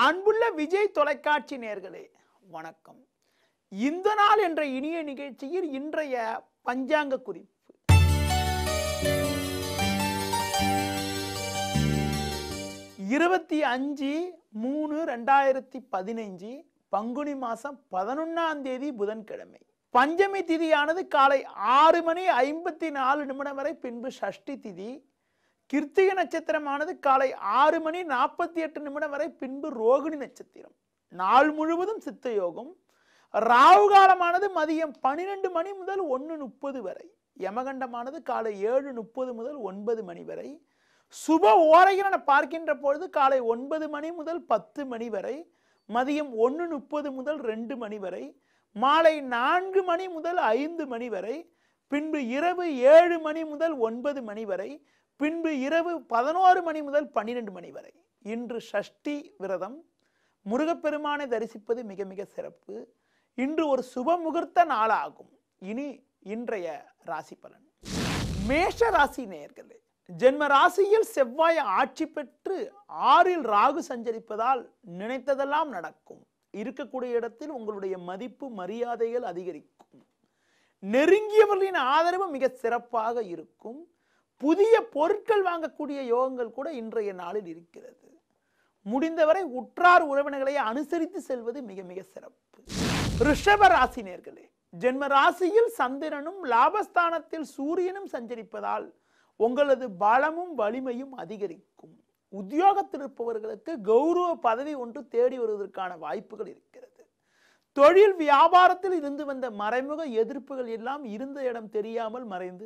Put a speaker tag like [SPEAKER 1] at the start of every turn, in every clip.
[SPEAKER 1] அன்புள்ள விஜய் தொலைக்காட்சி நேர்களே வணக்கம் இந்த நாள் என்ற இனிய நிகழ்ச்சியில் இன்றைய பஞ்சாங்க குறிப்பு இருபத்தி அஞ்சு மூணு ரெண்டாயிரத்தி பதினைஞ்சு பங்குனி மாசம் பதினொன்னாம் தேதி புதன்கிழமை பஞ்சமி திதியானது காலை ஆறு மணி ஐம்பத்தி நாலு நிமிடம் வரை பின்பு சஷ்டி திதி கிருத்திகை நட்சத்திரமானது காலை ஆறு மணி நாற்பத்தி எட்டு நிமிடம் வரை பின்பு ரோகிணி நட்சத்திரம் நாள் முழுவதும் சித்த யோகம் ராகு காலமானது மதியம் பன்னிரெண்டு மணி முதல் ஒன்று முப்பது வரை யமகண்டமானது காலை ஏழு முப்பது முதல் ஒன்பது மணி வரை சுப ஓரைகள் என பார்க்கின்ற பொழுது காலை ஒன்பது மணி முதல் பத்து மணி வரை மதியம் ஒன்று முப்பது முதல் ரெண்டு மணி வரை மாலை நான்கு மணி முதல் ஐந்து மணி வரை பின்பு இரவு ஏழு மணி முதல் ஒன்பது மணி வரை பின்பு இரவு பதினோரு மணி முதல் பன்னிரெண்டு மணி வரை இன்று சஷ்டி விரதம் முருகப்பெருமானை தரிசிப்பது மிக மிக சிறப்பு இன்று ஒரு சுப முகூர்த்த நாளாகும் இனி இன்றைய ராசி பலன் மேஷ ராசி நேயர்களே ஜென்ம ராசியில் செவ்வாய் ஆட்சி பெற்று ஆறில் ராகு சஞ்சரிப்பதால் நினைத்ததெல்லாம் நடக்கும் இருக்கக்கூடிய இடத்தில் உங்களுடைய மதிப்பு மரியாதைகள் அதிகரிக்கும் நெருங்கியவர்களின் ஆதரவு மிக சிறப்பாக இருக்கும் புதிய பொருட்கள் வாங்கக்கூடிய யோகங்கள் கூட இன்றைய நாளில் இருக்கிறது முடிந்தவரை உற்றார் உறவினர்களை அனுசரித்து செல்வது மிக மிக சிறப்பு ரிஷப ராசி நேர்களே ஜென்ம ராசியில் சந்திரனும் லாபஸ்தானத்தில் சூரியனும் சஞ்சரிப்பதால் உங்களது பலமும் வலிமையும் அதிகரிக்கும் உத்தியோகத்தில் இருப்பவர்களுக்கு கௌரவ பதவி ஒன்று தேடி வருவதற்கான வாய்ப்புகள் இருக்கிறது தொழில் வியாபாரத்தில் இருந்து வந்த மறைமுக எதிர்ப்புகள் எல்லாம் இருந்த இடம் தெரியாமல் மறைந்து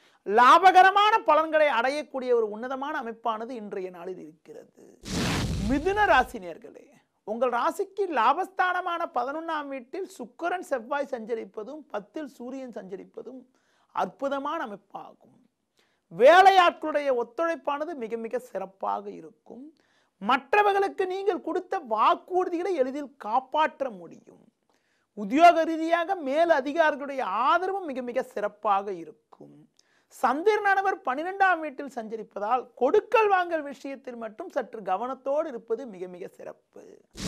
[SPEAKER 1] லாபகரமான பலன்களை அடையக்கூடிய ஒரு உன்னதமான அமைப்பானது இன்றைய நாளில் இருக்கிறது மிதுன ராசி நேர்களே உங்கள் ராசிக்கு லாபஸ்தானமான பதினொன்றாம் வீட்டில் சுக்கிரன் செவ்வாய் சஞ்சரிப்பதும் பத்தில் சூரியன் சஞ்சரிப்பதும் அற்புதமான அமைப்பாகும் வேலையாட்களுடைய ஒத்துழைப்பானது மிக மிக சிறப்பாக இருக்கும் மற்றவர்களுக்கு நீங்கள் கொடுத்த வாக்குறுதிகளை எளிதில் காப்பாற்ற முடியும் உத்தியோக ரீதியாக மேல் அதிகாரிகளுடைய ஆதரவும் மிக மிக சிறப்பாக இருக்கும் சந்திரனானவர் பன்னிரெண்டாம் வீட்டில் சஞ்சரிப்பதால் கொடுக்கல் வாங்கல் விஷயத்தில் மட்டும் சற்று கவனத்தோடு இருப்பது மிக மிக சிறப்பு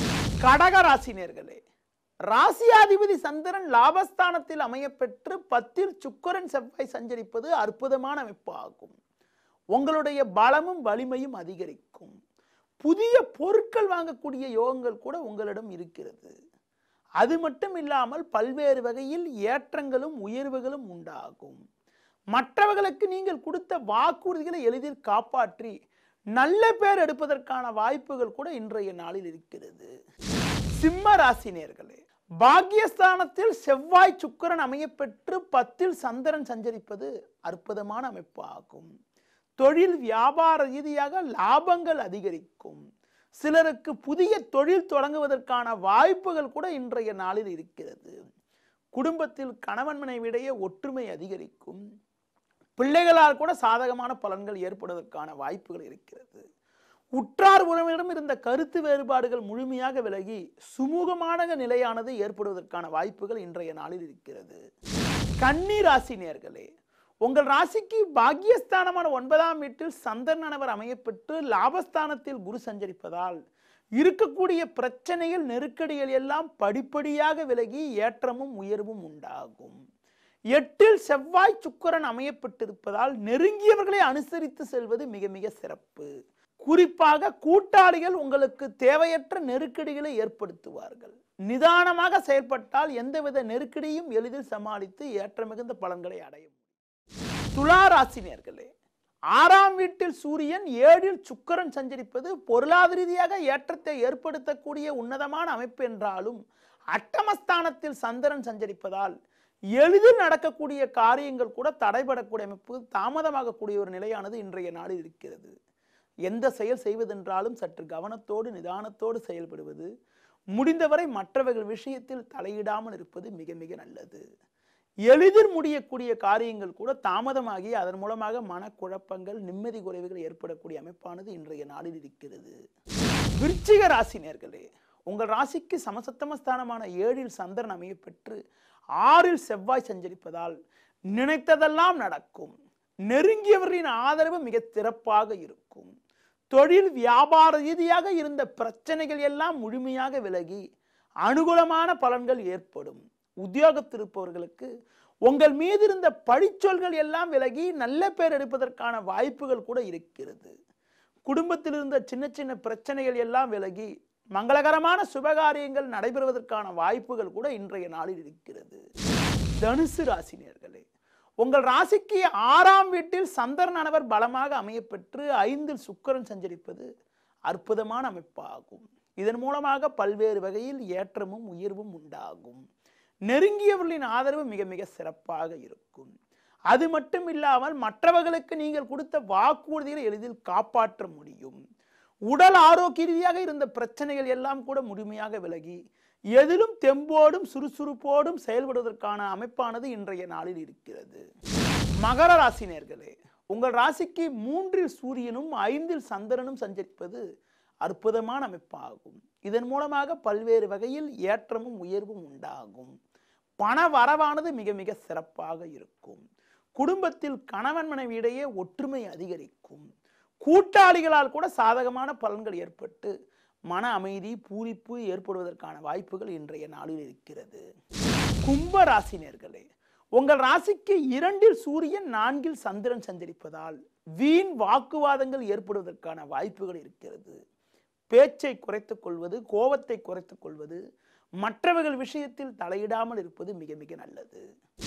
[SPEAKER 1] கடக ராசினியர்களே ராசியாதிபதி சந்திரன் லாபஸ்தானத்தில் அமையப்பெற்று பத்தில் சுக்கரன் செவ்வாய் சஞ்சரிப்பது அற்புதமான அமைப்பாகும் உங்களுடைய பலமும் வலிமையும் அதிகரிக்கும் புதிய பொருட்கள் வாங்கக்கூடிய யோகங்கள் கூட உங்களிடம் இருக்கிறது அது மட்டும் இல்லாமல் பல்வேறு வகையில் ஏற்றங்களும் உயர்வுகளும் உண்டாகும் மற்றவர்களுக்கு நீங்கள் கொடுத்த வாக்குறுதிகளை எளிதில் காப்பாற்றி நல்ல பேர் எடுப்பதற்கான வாய்ப்புகள் கூட இன்றைய நாளில் இருக்கிறது சிம்ம ராசி நேர்களே பாக்கியஸ்தானத்தில் செவ்வாய் சுக்கிரன் அமையப்பெற்று பத்தில் சந்திரன் சஞ்சரிப்பது அற்புதமான அமைப்பு ஆகும் தொழில் வியாபார ரீதியாக லாபங்கள் அதிகரிக்கும் சிலருக்கு புதிய தொழில் தொடங்குவதற்கான வாய்ப்புகள் கூட இன்றைய நாளில் இருக்கிறது குடும்பத்தில் கணவன் மனைவிடையே ஒற்றுமை அதிகரிக்கும் பிள்ளைகளால் கூட சாதகமான பலன்கள் ஏற்படுவதற்கான வாய்ப்புகள் இருக்கிறது உற்றார் உறவினரிடம் இருந்த கருத்து வேறுபாடுகள் முழுமையாக விலகி சுமூகமான நிலையானது ஏற்படுவதற்கான வாய்ப்புகள் இன்றைய நாளில் இருக்கிறது கன்னி ராசி நேர்களே உங்கள் ராசிக்கு பாக்கியஸ்தானமான ஒன்பதாம் வீட்டில் சந்திரனவர் அமையப்பெற்று லாபஸ்தானத்தில் குரு சஞ்சரிப்பதால் இருக்கக்கூடிய பிரச்சனைகள் நெருக்கடிகள் எல்லாம் படிப்படியாக விலகி ஏற்றமும் உயர்வும் உண்டாகும் எட்டில் செவ்வாய் சுக்கரன் அமையப்பட்டிருப்பதால் நெருங்கியவர்களை அனுசரித்து செல்வது மிக மிக சிறப்பு குறிப்பாக கூட்டாளிகள் உங்களுக்கு தேவையற்ற நெருக்கடிகளை ஏற்படுத்துவார்கள் நிதானமாக செயல்பட்டால் எந்தவித நெருக்கடியும் எளிதில் சமாளித்து ஏற்ற மிகுந்த பலன்களை அடையும் துலா ராசினியர்களே ஆறாம் வீட்டில் சூரியன் ஏழில் சுக்கரன் சஞ்சரிப்பது பொருளாதார ரீதியாக ஏற்றத்தை ஏற்படுத்தக்கூடிய உன்னதமான அமைப்பு என்றாலும் அட்டமஸ்தானத்தில் சந்திரன் சஞ்சரிப்பதால் எளிதில் நடக்கக்கூடிய காரியங்கள் கூட தடைபடக்கூடிய அமைப்பு தாமதமாகக்கூடிய ஒரு நிலையானது இன்றைய நாளில் இருக்கிறது எந்த செயல் செய்வதென்றாலும் சற்று கவனத்தோடு நிதானத்தோடு செயல்படுவது முடிந்தவரை மற்றவர்கள் விஷயத்தில் தலையிடாமல் இருப்பது மிக மிக நல்லது எளிதில் முடியக்கூடிய காரியங்கள் கூட தாமதமாகி அதன் மூலமாக மனக்குழப்பங்கள் நிம்மதி குறைவுகள் ஏற்படக்கூடிய அமைப்பானது இன்றைய நாளில் இருக்கிறது விருச்சிக ராசி நேர்களே உங்கள் ராசிக்கு சமசத்தமஸ்தானமான ஏழில் சந்திரன் அமைய பெற்று ஆறில் செவ்வாய் சஞ்சரிப்பதால் நினைத்ததெல்லாம் நடக்கும் நெருங்கியவர்களின் ஆதரவு மிக சிறப்பாக இருக்கும் தொழில் வியாபார ரீதியாக இருந்த பிரச்சனைகள் எல்லாம் முழுமையாக விலகி அனுகூலமான பலன்கள் ஏற்படும் உத்தியோகத்தில் இருப்பவர்களுக்கு உங்கள் மீது இருந்த பழிச்சொல்கள் எல்லாம் விலகி நல்ல பேர் எடுப்பதற்கான வாய்ப்புகள் கூட இருக்கிறது குடும்பத்தில் இருந்த சின்ன சின்ன பிரச்சனைகள் எல்லாம் விலகி மங்களகரமான சுபகாரியங்கள் நடைபெறுவதற்கான வாய்ப்புகள் கூட இன்றைய நாளில் இருக்கிறது தனுசு ராசினியர்களே உங்கள் ராசிக்கு ஆறாம் வீட்டில் சந்திரனானவர் பலமாக அமையப்பெற்று ஐந்தில் சுக்கிரன் சஞ்சரிப்பது அற்புதமான அமைப்பாகும் இதன் மூலமாக பல்வேறு வகையில் ஏற்றமும் உயர்வும் உண்டாகும் நெருங்கியவர்களின் ஆதரவு மிக மிக சிறப்பாக இருக்கும் அது மட்டும் இல்லாமல் மற்றவர்களுக்கு நீங்கள் கொடுத்த வாக்குறுதிகளை எளிதில் காப்பாற்ற முடியும் உடல் ஆரோக்கிய ரீதியாக இருந்த பிரச்சனைகள் எல்லாம் கூட முழுமையாக விலகி எதிலும் தெம்போடும் சுறுசுறுப்போடும் செயல்படுவதற்கான அமைப்பானது இன்றைய நாளில் இருக்கிறது மகர ராசினியர்களே உங்கள் ராசிக்கு மூன்றில் சூரியனும் ஐந்தில் சந்திரனும் சஞ்சரிப்பது அற்புதமான அமைப்பாகும் இதன் மூலமாக பல்வேறு வகையில் ஏற்றமும் உயர்வும் உண்டாகும் பண வரவானது மிக மிக சிறப்பாக இருக்கும் குடும்பத்தில் கணவன் மனைவியிடையே ஒற்றுமை அதிகரிக்கும் கூட்டாளிகளால் கூட சாதகமான பலன்கள் ஏற்பட்டு மன அமைதி பூரிப்பு ஏற்படுவதற்கான வாய்ப்புகள் இன்றைய நாளில் இருக்கிறது கும்ப ராசினியர்களே உங்கள் ராசிக்கு இரண்டில் சூரியன் நான்கில் சந்திரன் சஞ்சரிப்பதால் வீண் வாக்குவாதங்கள் ஏற்படுவதற்கான வாய்ப்புகள் இருக்கிறது பேச்சை குறைத்துக் கொள்வது கோபத்தை குறைத்துக் கொள்வது மற்றவர்கள் விஷயத்தில் தலையிடாமல் இருப்பது மிக மிக நல்லது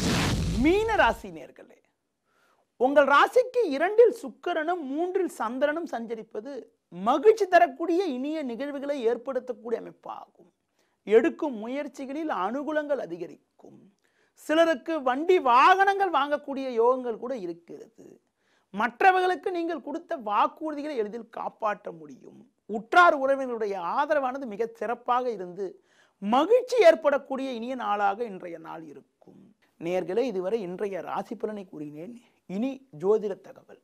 [SPEAKER 1] மீன ராசி நேர்களே உங்கள் ராசிக்கு இரண்டில் சுக்கிரனும் மூன்றில் சந்திரனும் சஞ்சரிப்பது மகிழ்ச்சி தரக்கூடிய இனிய நிகழ்வுகளை ஏற்படுத்தக்கூடிய அமைப்பாகும் எடுக்கும் முயற்சிகளில் அனுகூலங்கள் அதிகரிக்கும் சிலருக்கு வண்டி வாகனங்கள் வாங்கக்கூடிய யோகங்கள் கூட இருக்கிறது மற்றவர்களுக்கு நீங்கள் கொடுத்த வாக்குறுதிகளை எளிதில் காப்பாற்ற முடியும் உற்றார் உறவினர்களுடைய ஆதரவானது மிக சிறப்பாக இருந்து மகிழ்ச்சி ஏற்படக்கூடிய இனிய நாளாக இன்றைய நாள் இருக்கும் நேர்களே இதுவரை இன்றைய ராசி பலனை கூறினேன் இனி ஜோதிட தகவல்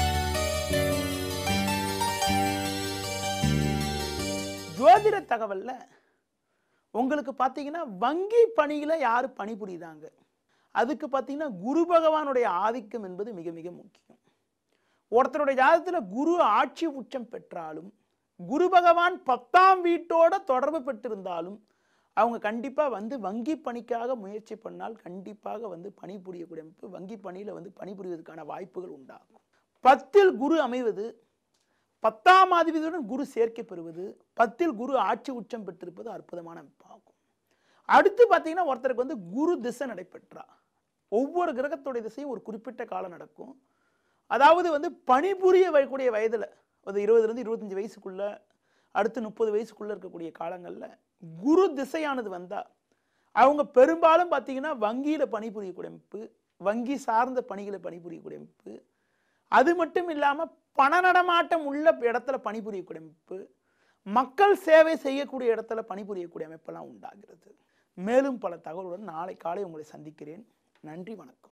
[SPEAKER 1] ஜோதிட தகவல்ல உங்களுக்கு பார்த்தீங்கன்னா வங்கி பணியில யார் பணிபுரியுதாங்க அதுக்கு பார்த்தீங்கன்னா குரு பகவானுடைய ஆதிக்கம் என்பது மிக மிக முக்கியம் ஒருத்தருடைய ஜாதகத்தில் குரு ஆட்சி உச்சம் பெற்றாலும் குரு பகவான் பத்தாம் வீட்டோட தொடர்பு பெற்றிருந்தாலும் அவங்க கண்டிப்பாக வந்து வங்கி பணிக்காக முயற்சி பண்ணால் கண்டிப்பாக வந்து பணிபுரியக்கூடிய அமைப்பு வங்கி பணியில் வந்து பணிபுரிவதற்கான வாய்ப்புகள் உண்டாகும் பத்தில் குரு அமைவது பத்தாம் அதிபதியுடன் குரு சேர்க்கை பெறுவது பத்தில் குரு ஆட்சி உச்சம் பெற்றிருப்பது அற்புதமான அமைப்பாகும் அடுத்து பார்த்தீங்கன்னா ஒருத்தருக்கு வந்து குரு திசை நடைபெற்றா ஒவ்வொரு கிரகத்துடைய திசையும் ஒரு குறிப்பிட்ட காலம் நடக்கும் அதாவது வந்து பணிபுரிய வரக்கூடிய வயதில் ஒரு இருபதுலேருந்து இருபத்தஞ்சி வயசுக்குள்ள அடுத்து முப்பது வயசுக்குள்ள இருக்கக்கூடிய காலங்களில் குரு திசையானது வந்தால் அவங்க பெரும்பாலும் பார்த்தீங்கன்னா வங்கியில் பணிபுரியக்கூடிய அமைப்பு வங்கி சார்ந்த பணிகளை பணிபுரியக்கூடிய அமைப்பு அது மட்டும் இல்லாமல் பண நடமாட்டம் உள்ள இடத்துல பணிபுரியக்கூடிய அமைப்பு மக்கள் சேவை செய்யக்கூடிய இடத்துல பணிபுரியக்கூடிய அமைப்பெல்லாம் உண்டாகிறது மேலும் பல தகவலுடன் நாளை காலை உங்களை சந்திக்கிறேன் நன்றி வணக்கம்